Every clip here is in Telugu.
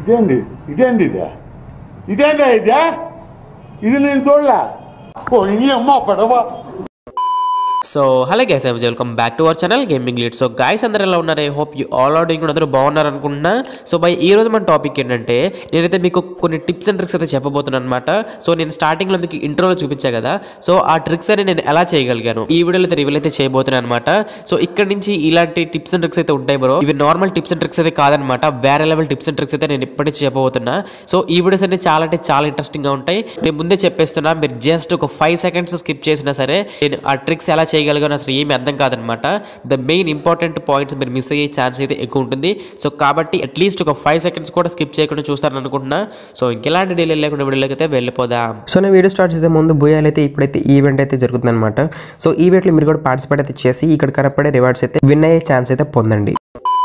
ఇదేంది ఇదేంది ఇదే ఇదేందా ఇదే ఇది నేను చూడలే ఓ నీ అమ్మ పడవ so hello guys I'm welcome back to our channel gaming lead so guys అందరు ఎలా ఉన్నారు I hope you all are doing అందరూ బాగున్నారు అనుకుంటున్నా సో బై ఈ రోజు మన టాపిక్ ఏంటంటే నేనైతే మీకు కొన్ని టిప్స్ అండ్ ట్రిక్స్ అయితే చెప్పబోతున్నాను అనమాట సో నేను స్టార్టింగ్లో మీకు ఇంట్రోలో చూపించా కదా సో ఆ ట్రిక్స్ అని నేను ఎలా చేయగలిగాను ఈ వీడియోలో అయితే రివీల్ అయితే చేయబోతున్నాను అనమాట సో ఇక్కడ నుంచి ఇలాంటి టిప్స్ అండ్ ట్రిక్స్ అయితే ఉంటాయి బ్రో ఇవి నార్మల్ టిప్స్ అండ్ ట్రిక్స్ అయితే కాదనమాట వేరే లెవెల్ టిప్స్ అండ్ ట్రిక్స్ అయితే నేను ఇప్పటికీ చెప్పబోతున్నా సో ఈ వీడియోస్ అన్ని చాలా అంటే చాలా ఇంట్రెస్టింగ్ గా ఉంటాయి నేను ముందే చెప్పేస్తున్నా మీరు జస్ట్ ఒక ఫైవ్ సెకండ్స్ స్కిప్ చేసినా సరే నేను ఆ ట్రిక్స్ ఎలా చేయగలిగాను అసలు ఏమి అర్థం కాదనమాట ద మెయిన్ ఇంపార్టెంట్ పాయింట్స్ మీరు మిస్ అయ్యే ఛాన్స్ అయితే ఎక్కువ ఉంటుంది సో కాబట్టి అట్లీస్ట్ ఒక ఫైవ్ సెకండ్స్ కూడా స్కిప్ చేయకుండా చూస్తారని అనుకుంటున్నా సో ఇంకెలాంటి డీలే లేకుండా వీడియోలోకి అయితే వెళ్ళిపోదాం సో నేను వీడియో స్టార్ట్ చేసే ముందు బోయాలు అయితే ఇప్పుడైతే ఈవెంట్ అయితే జరుగుతుందన్నమాట సో ఈవెంట్లో మీరు కూడా పార్టిసిపేట్ అయితే చేసి ఇక్కడ కనపడే రివార్డ్స్ అయితే విన్ అయ్యే ఛాన్స్ అయితే పొందండి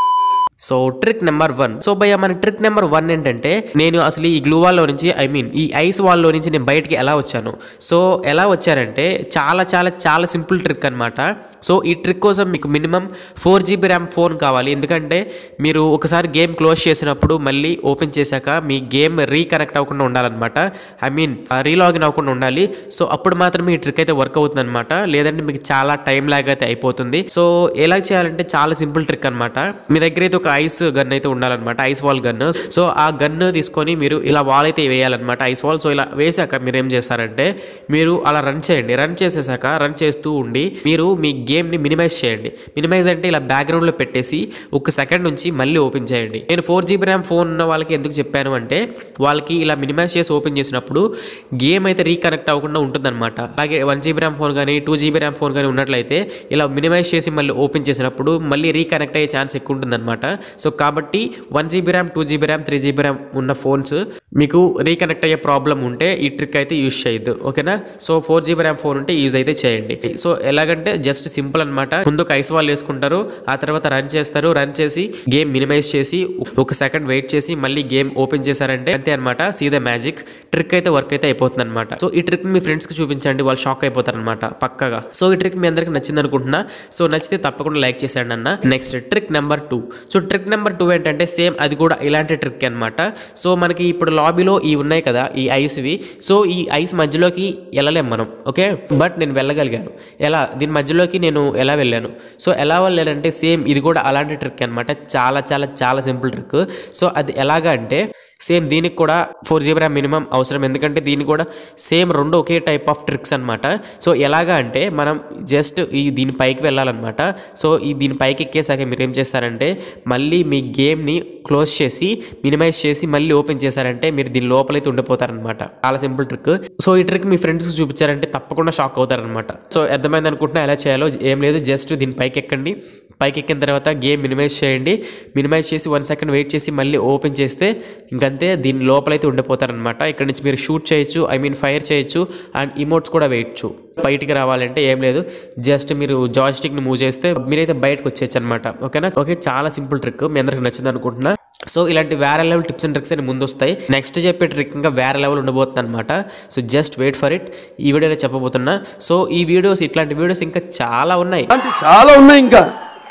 so trick number one so భయ్య మన ట్రిక్ నెంబర్ వన్ ఏంటంటే నేను అసలు ఈ గ్లూ వాల్లో నుంచి ఐ మీన్ ఈ ఐస్ వాల్లో నుంచి నేను బయటికి ఎలా వచ్చాను సో ఎలా వచ్చారంటే చాలా చాలా చాలా సింపుల్ ట్రిక్ అనమాట సో ఈ ట్రిక్ కోసం మీకు minimum four GB RAM phone కావాలి ఎందుకంటే మీరు ఒకసారి గేమ్ క్లోజ్ చేసినప్పుడు మళ్ళీ ఓపెన్ చేశాక మీ గేమ్ రీకనెక్ట్ అవ్వకుండా ఉండాలన్నమాట ఐ మీన్ రీలాగిన్ అవ్వకుండా ఉండాలి సో అప్పుడు మాత్రమే ఈ ట్రిక్ అయితే వర్క్ అవుతుంది అనమాట లేదంటే మీకు చాలా టైం లాగ్ అయితే అయిపోతుంది సో ఎలా చేయాలంటే చాలా సింపుల్ ట్రిక్ అనమాట మీ దగ్గర అయితే ఒక ఐస్ గన్ అయితే ఉండాలన్నమాట ఐస్ వాల్ గన్ సో ఆ గన్ తీసుకొని మీరు ఇలా వాల్ అయితే వేయాలన్నమాట ఐస్ వాల్ సో ఇలా వేసాక మీరు ఏం చేస్తారంటే మీరు అలా రన్ చేయండి రన్ చేసేసాక రన్ చేస్తూ ఉండి మీరు మీ గేమ్ని మినిమైజ్ చేయండి మినిమైజ్ అంటే ఇలా బ్యాక్గ్రౌండ్లో పెట్టేసి ఒక సెకండ్ నుంచి మళ్ళీ ఓపెన్ చేయండి నేను ఫోర్ జీబీ ర్యామ్ ఫోన్ ఉన్న వాళ్ళకి ఎందుకు చెప్పాను అంటే వాళ్ళకి ఇలా మినిమైజ్ చేసి ఓపెన్ చేసినప్పుడు గేమ్ అయితే రీకనెక్ట్ అవ్వకుండా ఉంటుందన్నమాట అలాగే వన్ జీబీ ర్యామ్ ఫోన్ కానీ టూ జీబీ ర్యామ్ ఫోన్ కానీ ఉన్నట్లయితే ఇలా మినిమైజ్ చేసి మళ్ళీ ఓపెన్ చేసినప్పుడు మళ్ళీ రీకనెక్ట్ అయ్యే ఛాన్స్ ఎక్కువ ఉంటుందన్నమాట సో కాబట్టి one GB RAM two GB RAM three GB RAM ఉన్న ఫోన్స్ మీకు రీకనెక్ట్ అయ్యే ప్రాబ్లం ఉంటే ఈ ట్రిక్ అయితే యూజ్ చేయొద్దు ఓకేనా so four GB RAM phone ఉంటే యూజ్ అయితే చేయండి సో ఎలాగంటే జస్ట్ సింపుల్ అనమాట ముందు ఒక ఐస్ వాల్ వేసుకుంటారు ఆ తర్వాత రన్ చేస్తారు రన్ చేసి గేమ్ మినిమైజ్ చేసి ఒక సెకండ్ వెయిట్ చేసి మళ్ళీ గేమ్ ఓపెన్ చేశారంటే అంతే అనమాట సీదా మ్యాజిక్ ట్రిక్ అయితే వర్క్ అయితే అయిపోతుంది అనమాట సో ఈ ట్రిక్ మీ ఫ్రెండ్స్ కి చూపించండి వాళ్ళు షాక్ అయిపోతారు అనమాట పక్కగా సో ఈ ట్రిక్ మీ అందరికి నచ్చింది అనుకుంటున్నా సో నచ్చితే తప్పకుండా లైక్ చేశాడు అన్న next trick number two so trick number two ఏంటంటే సేమ్ అది కూడా ఇలాంటి ట్రిక్ అనమాట సో మనకి ఇప్పుడు లాబీలో ఈ ఉన్నాయి కదా ఈ ఐస్వి సో ఈ ఐస్ మధ్యలోకి వెళ్ళలేం మనం ఓకే బట్ నేను వెళ్ళగలిగాను ఎలా దీని మధ్యలోకి నేను ఎలా వెళ్ళాను సో ఎలా వెళ్ళానంటే సేమ్ ఇది కూడా అలాంటి ట్రిక్ అనమాట చాలా చాలా చాలా సింపుల్ ట్రిక్ సో అది ఎలాగా అంటే సేమ్ దీనికి కూడా ఫోర్ జీబీ ర్యామ్ మినిమం అవసరం ఎందుకంటే దీనికి కూడా సేమ్ రెండు ఒకే టైప్ ఆఫ్ ట్రిక్స్ అనమాట సో ఎలాగా అంటే మనం జస్ట్ ఈ దీని పైకి వెళ్ళాలన్నమాట సో ఈ దీని పైకి ఎక్కేసాక మీరు ఏం చేస్తారంటే మళ్ళీ మీ గేమ్ని క్లోజ్ చేసి మినిమైజ్ చేసి మళ్ళీ ఓపెన్ చేశారంటే మీరు దీని లోపలైతే ఉండిపోతారనమాట చాలా సింపుల్ ట్రిక్ సో ఈ ట్రిక్ మీ ఫ్రెండ్స్కి చూపించారంటే తప్పకుండా షాక్ అవుతారనమాట సో అర్థమైంది అనుకుంటున్నా ఎలా చేయాలో ఏం లేదు జస్ట్ దీని పైకి ఎక్కండి పైకి ఎక్కిన తర్వాత గేమ్ మినిమైజ్ చేయండి మినిమైజ్ చేసి వన్ సెకండ్ వెయిట్ చేసి మళ్ళీ ఓపెన్ చేస్తే ఇంకంతే దీని లోపలైతే ఉండిపోతారనమాట ఇక్కడ నుంచి మీరు షూట్ చేయొచ్చు ఐ మీన్ ఫైర్ చేయొచ్చు అండ్ ఇమోట్స్ కూడా వేయచ్చు బయటికి రావాలంటే ఏం లేదు జస్ట్ మీరు జాయిస్టిక్ని మూవ్ చేస్తే మీరైతే బయటకు వచ్చేయచ్చు అనమాట ఓకేనా ఓకే చాలా సింపుల్ ట్రిక్ మీ అందరికి నచ్చింది అనుకుంటున్నా సో ఇలాంటి వేరే లెవెల్ టిప్స్ అండ్ ట్రిక్స్ అని ముందు వస్తాయి నెక్స్ట్ చెప్పే ట్రిక్ ఇంకా వేరే లెవెల్ ఉండబోతుంది అనమాట so just wait for it ఈ వీడియోలో చెప్పబోతున్నా సో ఈ వీడియోస్ ఇట్లాంటి వీడియోస్ ఇంకా చాలా ఉన్నాయి అలాంటి చాలా ఉన్నాయి ఇంకా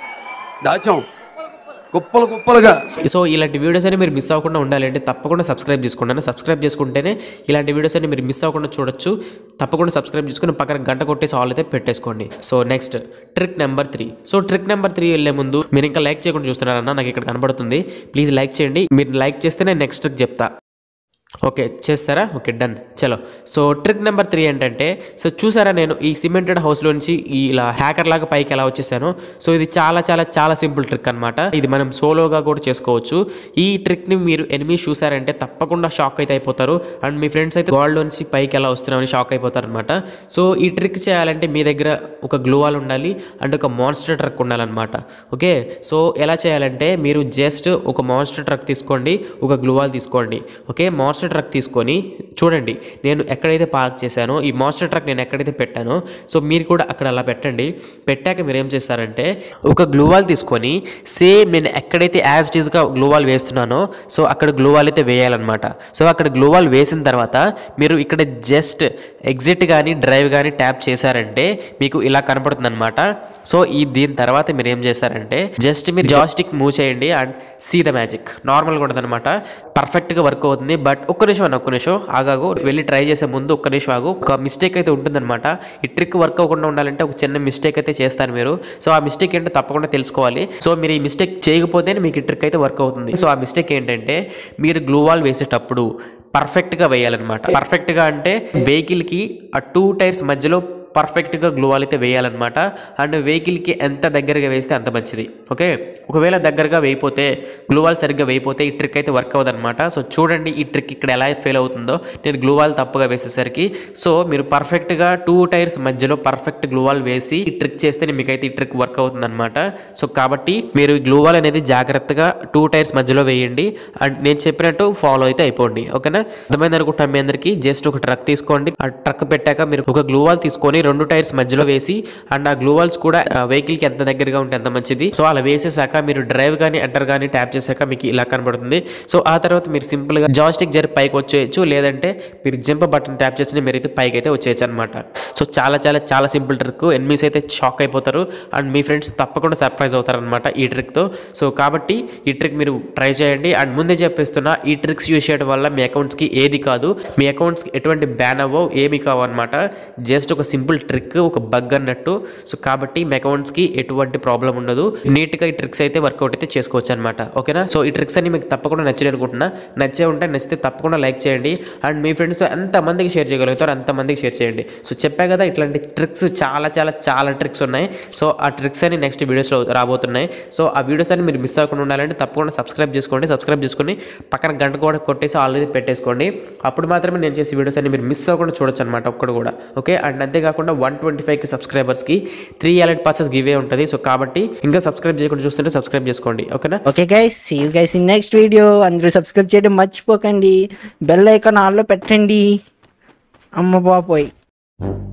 దాచాం కుప్పలు కుప్పలుగా సో ఇలాంటి వీడియోస్ అని మీరు మిస్ అవ్వకుండా ఉండాలంటే తప్పకుండా సబ్స్క్రైబ్ చేసుకోండి సబ్స్క్రైబ్ చేసుకుంటేనే ఇలాంటి వీడియోస్ అని మీరు మిస్ అవ్వకుండా చూడొచ్చు తప్పకుండా సబ్స్క్రైబ్ చేసుకుని పక్కన గంట కొట్టేసి ఆల్ అయితే పెట్టేసుకోండి so next trick number three so trick number three వెళ్ళే ముందు మీరు ఇంకా లైక్ చేయకుండా చూస్తున్నారన్న నాకు ఇక్కడ కనబడుతుంది ప్లీజ్ లైక్ చేయండి మీరు లైక్ చేస్తే నేను నెక్స్ట్ ట్రిక్ చెప్తా ఓకే చేస్తారా ఓకే డన్ చలో సో ట్రిక్ నెంబర్ త్రీ ఏంటంటే సో చూసారా నేను ఈ సిమెంటెడ్ హౌస్లో నుంచి ఈ ఇలా హ్యాకర్ లాగా పైకి ఎలా వచ్చేసాను సో ఇది చాలా చాలా చాలా సింపుల్ ట్రిక్ అనమాట ఇది మనం సోలోగా కూడా చేసుకోవచ్చు ఈ ట్రిక్ని మీరు ఎనిమిస్ చూసారంటే తప్పకుండా షాక్ అయితే అయిపోతారు అండ్ మీ ఫ్రెండ్స్ అయితే గోల్డ్ నుంచి పైకి ఎలా వస్తున్నామని షాక్ అయిపోతారు అనమాట సో ఈ ట్రిక్ చేయాలంటే మీ దగ్గర ఒక గ్లూవాల్ ఉండాలి అండ్ ఒక మాన్స్టర్ ట్రక్ ఉండాలన్నమాట ఓకే సో ఎలా చేయాలంటే మీరు జస్ట్ ఒక మాన్స్టర్ ట్రక్ తీసుకోండి ఒక గ్లూవాల్ తీసుకోండి ఓకే మాన్స్టర్ ట్రక్ తీసుకొని చూడండి నేను ఎక్కడైతే పార్క్ చేశానో ఈ మాన్స్టర్ ట్రక్ నేను ఎక్కడైతే పెట్టానో సో మీరు కూడా అక్కడ అలా పెట్టండి పెట్టాక మీరు ఏం చేస్తారంటే ఒక గ్లూవాల్ తీసుకొని సేమ్ నేను ఎక్కడైతే యాజ్ ఇట్ ఈస్గా గ్లూవాల్ వేస్తున్నానో సో అక్కడ గ్లూవాల్ అయితే వేయాలన్నమాట సో అక్కడ గ్లూవాల్ వేసిన తర్వాత మీరు ఇక్కడ జస్ట్ ఎగ్జిట్ కానీ డ్రైవ్ కానీ ట్యాప్ చేశారంటే మీకు ఇలా కనపడుతుంది అనమాట సో ఈ దీని తర్వాత మీరు ఏం చేస్తారంటే జస్ట్ మీరు జాస్టిక్ మూవ్ చేయండి అండ్ సీ ద మ్యాజిక్ నార్మల్గా ఉంటుంది అనమాట పర్ఫెక్ట్గా వర్క్ అవుతుంది బట్ ఒక్క నిమిషం అన్న ఒక్క నిమిషం ఆగాగు వెళ్ళి ట్రై చేసే ముందు ఒక్క నిమిషం ఆగు ఒక మిస్టేక్ అయితే ఉంటుందన్నమాట ఈ ట్రిక్ వర్క్ అవ్వకుండా ఉండాలంటే ఒక చిన్న మిస్టేక్ అయితే చేస్తారు మీరు సో ఆ మిస్టేక్ ఏంటో తప్పకుండా తెలుసుకోవాలి సో మీరు ఈ మిస్టేక్ చేయకపోతేనే మీకు ఈ ట్రిక్ అయితే వర్క్ అవుతుంది సో ఆ మిస్టేక్ ఏంటంటే మీరు గ్లూ వాల్ వేసేటప్పుడు పర్ఫెక్ట్గా వేయాలన్నమాట పర్ఫెక్ట్గా అంటే వెహికల్కి ఆ టూ టైర్స్ మధ్యలో పర్ఫెక్ట్గా గ్లూ వాల్ అయితే వేయాలన్నమాట అండ్ వెహికల్కి ఎంత దగ్గరగా వేస్తే అంత మంచిది ఓకే ఒకవేళ దగ్గరగా వేయిపోతే గ్లూ వాల్ సరిగ్గా వేయిపోతే ఈ ట్రిక్ అయితే వర్క్ అవ్వదన్నమాట సో చూడండి ఈ ట్రిక్ ఇక్కడ ఎలా ఫెయిల్ అవుతుందో నేను గ్లూ వాల్ తప్పుగా వేసేసరికి సో మీరు పర్ఫెక్ట్గా టూ టైర్స్ మధ్యలో పర్ఫెక్ట్ గ్లూ వాల్ వేసి ఈ ట్రిక్ చేస్తే మీకైతే ఈ ట్రిక్ వర్క్ అవుతుందన్నమాట సో కాబట్టి మీరు ఈ గ్లూ వాల్ అనేది జాగ్రత్తగా టూ టైర్స్ మధ్యలో వేయండి అండ్ నేను చెప్పినట్టు ఫాలో అయితే అయిపోండి ఓకేనా అర్థమైంది అనుకుంటాను మీ అందరికీ జస్ట్ ఒక ట్రక్ తీసుకోండి ఆ ట్రక్ పెట్టాక మీరు ఒక గ్లూ వాల్ తీసుకొని రెండు టైర్స్ మధ్యలో వేసి అండ్ ఆ గ్లూ వాల్స్ కూడా వెహికల్ కి ఎంత దగ్గరగా ఉంటే అంత మంచిది సో అలా వేసేసాక మీరు డ్రైవ్ కానీ ఎంటర్ కానీ ట్యాప్ చేశాక మీకు ఇలా కనబడుతుంది సో ఆ తర్వాత మీరు సింపుల్ గా జాస్టిక్ జరిపి పైకి వచ్చేయచ్చు లేదంటే మీరు జంప్ బటన్ ట్యాప్ చేసి మీరైతే పైకి అయితే వచ్చేయచ్చు అనమాట సో చాలా చాలా చాలా సింపుల్ ట్రిక్ ఎనిమిస్ అయితే షాక్ అయిపోతారు అండ్ మీ ఫ్రెండ్స్ తప్పకుండా సర్ప్రైజ్ అవుతారు అనమాట ఈ ట్రిక్ తో సో కాబట్టి ఈ ట్రిక్ మీరు ట్రై చేయండి అండ్ ముందే చెప్పేస్తున్నా ఈ ట్రిక్స్ యూజ్ చేయడం వల్ల మీ అకౌంట్స్ కి ఏది కాదు మీ అకౌంట్స్ కి ఎటువంటి బ్యాన్ అవ్వవు ఏమి కావు అనమాట జస్ట్ ఒక సింపుల్ ట్రిక్ ఒక బగ్ అన్నట్టు సో కాబట్టి మీ అకౌంట్స్ కి ఎటువంటి ప్రాబ్లం ఉండదు నీట్ గా ఈ ట్రిక్స్ అయితే వర్కౌట్ అయితే చేసుకోవచ్చు అనమాట ఓకేనా సో ఈ ట్రిక్స్ అన్ని మీకు తప్పకుండా నచ్చాయి అనుకుంటున్నా నచ్చే ఉంటే నచ్చితే తప్పకుండా లైక్ చేయండి అండ్ మీ ఫ్రెండ్స్తో ఎంత మందికి షేర్ చేయగలుగుతారో అంత మందికి షేర్ చేయండి సో చెప్పా కదా ఇట్లాంటి ట్రిక్స్ చాలా చాలా చాలా ట్రిక్స్ ఉన్నాయి సో ఆ ట్రిక్స్ అని నెక్స్ట్ వీడియోస్లో రాబోతున్నాయి సో ఆ వీడియోస్ అన్ని మీరు మిస్ అవ్వకుండా ఉండాలంటే తప్పకుండా సబ్స్క్రైబ్ చేసుకోండి సబ్స్క్రైబ్ చేసుకొని పక్కన గంట కూడా కొట్టేసి ఆల్రెడీ పెట్టేసుకోండి అప్పుడు మాత్రమే నేను చేసే వీడియోస్ అన్ని మీరు మిస్ అవ్వకుండా చూడొచ్చు అనమాట ఒక్కడు కూడా ఓకే అండ్ అంతేకాకుండా వన్ ట్వంటీ ఫైవ్కి సబ్స్క్రైబర్స్కి త్రీ ఎలైట్ పాసెస్ గివే ఉంటుంది సో కాబట్టి ఇంకా సబ్స్క్రైబ్ చేయకుండా చూస్తుంటే సబ్స్క్రైబ్ చేసుకోండి ఓకేనా okay guys see you guys in next video అందరూ సబ్స్క్రైబ్ చేయడం మర్చిపోకండి బెల్ ఐకాన్ ఆన్లో పెట్టండి అమ్మ బాపోయ్